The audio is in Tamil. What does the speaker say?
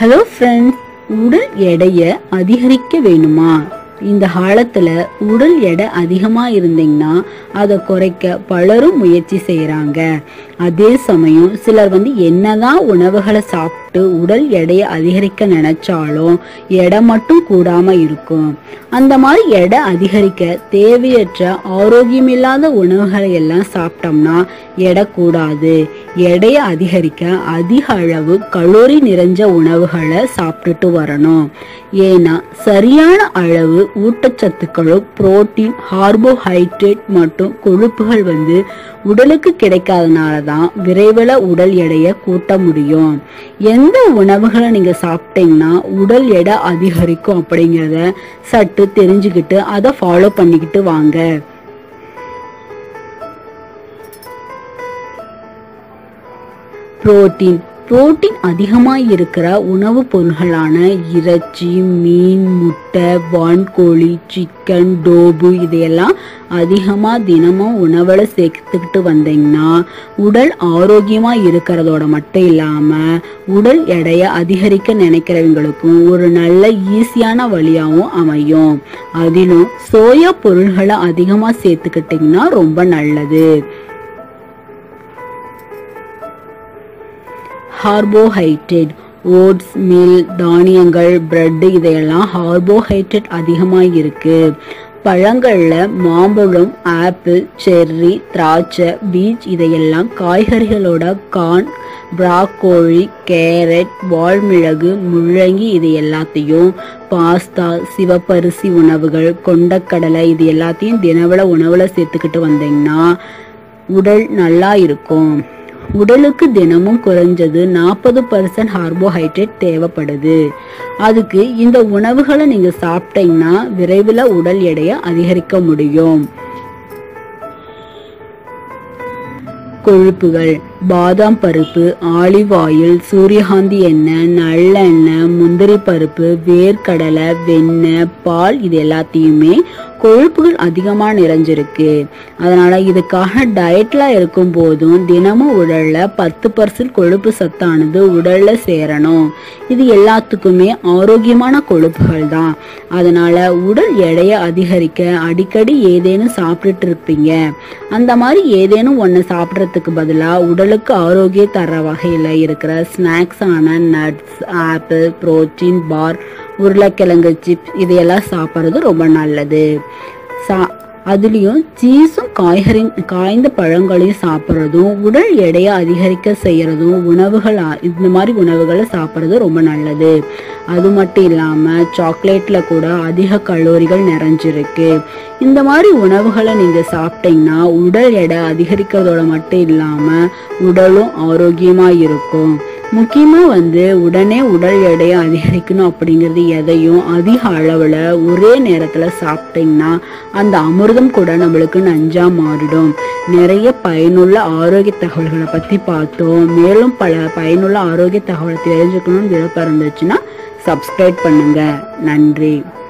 ஹலோ ஃப்ரெண்ட்ஸ் உடல் எடையை அதிகரிக்க வேணுமா இந்த காலத்துல உடல் எடை அதிகமா இருந்தீங்கன்னா அதை குறைக்க பலரும் முயற்சி செய்யறாங்க அதே சமயம் சிலர் வந்து என்னதான் உணவுகளை சாப்பிட்டு உடல் எடையை அதிகரிக்க நினைச்சாலும் எடை மட்டும் கூடாம இருக்கும் அந்த மாதிரி எடை அதிகரிக்க தேவையற்ற ஆரோக்கியமில்லாத உணவுகளை எல்லாம் சாப்பிட்டோம்னா எடை கூடாது எடையை அதிகரிக்க அதிக அளவு கலோரி நிறைஞ்ச உணவுகளை சாப்பிட்டுட்டு வரணும் ஏன்னா சரியான அளவு ஊட்டச்சத்துக்களும் புரோட்டீன் கார்போஹைட்ரேட் மற்றும் கொழுப்புகள் வந்து உடலுக்கு கிடைக்காதனால தான் விரைவில் உடல் எடையை கூட்ட முடியும் எந்த உணவுகளை நீங்க சாப்பிட்டீங்கன்னா உடல் எடை அதிகரிக்கும் அப்படிங்கிறத சட்டு தெரிஞ்சுக்கிட்டு அதை ஃபாலோ பண்ணிக்கிட்டு வாங்க புரோட்டீன் புரோட்டீன் அதிகமாக இருக்கிற உணவுப் பொருள்களான இறைச்சி மீன் முட்டை வான்கோழி சிக்கன் டோபு இதையெல்லாம் அதிகமாக தினமும் உணவில் சேர்த்துக்கிட்டு வந்தீங்கன்னா உடல் ஆரோக்கியமாக இருக்கிறதோட மட்டும் இல்லாமல் உடல் எடையை அதிகரிக்க நினைக்கிறவங்களுக்கும் ஒரு நல்ல ஈஸியான வழியாகவும் அமையும் அதிலும் சோயா பொருள்களை அதிகமாக சேர்த்துக்கிட்டிங்கன்னா ரொம்ப நல்லது கார்போஹைட்ரேட் ஓட்ஸ் மில் தானியங்கள் பிரெட் இதையெல்லாம் கார்போஹைட்ரேட் அதிகமாக இருக்கு பழங்களில் மாம்பழம் ஆப்பிள் செர்ரி திராட்சை பீச் இதையெல்லாம் காய்கறிகளோட கார்ன் பிராக்கோழி கேரட் வால்மிளகு முள்ளங்கி இது எல்லாத்தையும் பாஸ்தா சிவப்பரிசி உணவுகள் கொண்டக்கடலை இது எல்லாத்தையும் தினவள உணவில் சேர்த்துக்கிட்டு வந்தீங்கன்னா உடல் நல்லா இருக்கும் உடலுக்கு தினமும் குறைஞ்சது நாற்பது பர்சன்ட் கார்போஹைட்ரேட் தேவைப்படுது அதுக்கு இந்த உணவுகளை நீங்க சாப்பிட்டீங்கன்னா விரைவில் உடல் எடையை அதிகரிக்க முடியும் கொழுப்புகள் பாதாம் பருப்பு ஆலிவ் ஆயில் சூரியகாந்தி எண்ணெய் நல்லெண்ணெய் முந்திரி பருப்பு வேர்க்கடலை வெண்ணெய் பால் இது எல்லாத்தையுமே கொழுப்புகள் அதிகமாக நிறைஞ்சிருக்கு அதனால இதுக்காக டயட்ல இருக்கும் போதும் தினமும் உடல்ல பத்து பர்சன்ட் கொழுப்பு சத்தானது உடல்ல சேரணும் இது எல்லாத்துக்குமே ஆரோக்கியமான கொழுப்புகள் தான் அதனால உடல் எடையை அதிகரிக்க அடிக்கடி ஏதேனும் சாப்பிட்டுட்டு இருப்பீங்க அந்த மாதிரி ஏதேனும் ஒன்று சாப்பிட்றதுக்கு பதிலாக உடலுக்கு ஆரோக்கிய தர வகையில் இருக்கிற ஸ்நாக்ஸான நட்ஸ் ஆப்பிள் புரோட்டீன் பார் உருளைக்கிழங்கு சிப்ஸ் இதையெல்லாம் சாப்பிட்றது ரொம்ப நல்லது சா அதுலேயும் சீஸும் காய்கறி காய்ந்த பழங்களையும் சாப்பிட்றதும் உடல் எடையை அதிகரிக்க செய்கிறதும் உணவுகள் ஆ- இந்த மாதிரி உணவுகளை சாப்பிட்றது ரொம்ப நல்லது அது மட்டும் இல்லாமல் சாக்லேட்டில் கூட அதிக கலோரிகள் நிறைஞ்சிருக்கு இந்த மாதிரி உணவுகளை நீங்கள் சாப்பிட்டீங்கன்னா உடல் எடை அதிகரிக்கிறதோட மட்டும் இல்லாமல் உடலும் ஆரோக்கியமாக இருக்கும் முக்கியமாக வந்து உடனே உடல் எடையை அதிகரிக்கணும் அப்படிங்கிறது எதையும் அதிக அளவில் ஒரே நேரத்தில் சாப்பிட்டீங்கன்னா அந்த அமிர்தம் கூட நம்மளுக்கு நஞ்சா மாறிடும் நிறைய பயனுள்ள ஆரோக்கிய தகவல்களை பற்றி பார்த்தோம் மேலும் பல பயனுள்ள ஆரோக்கிய தகவலை தெரிஞ்சுக்கணும்னு விருப்பம் இருந்துச்சுன்னா சப்ஸ்கிரைப் பண்ணுங்க நன்றி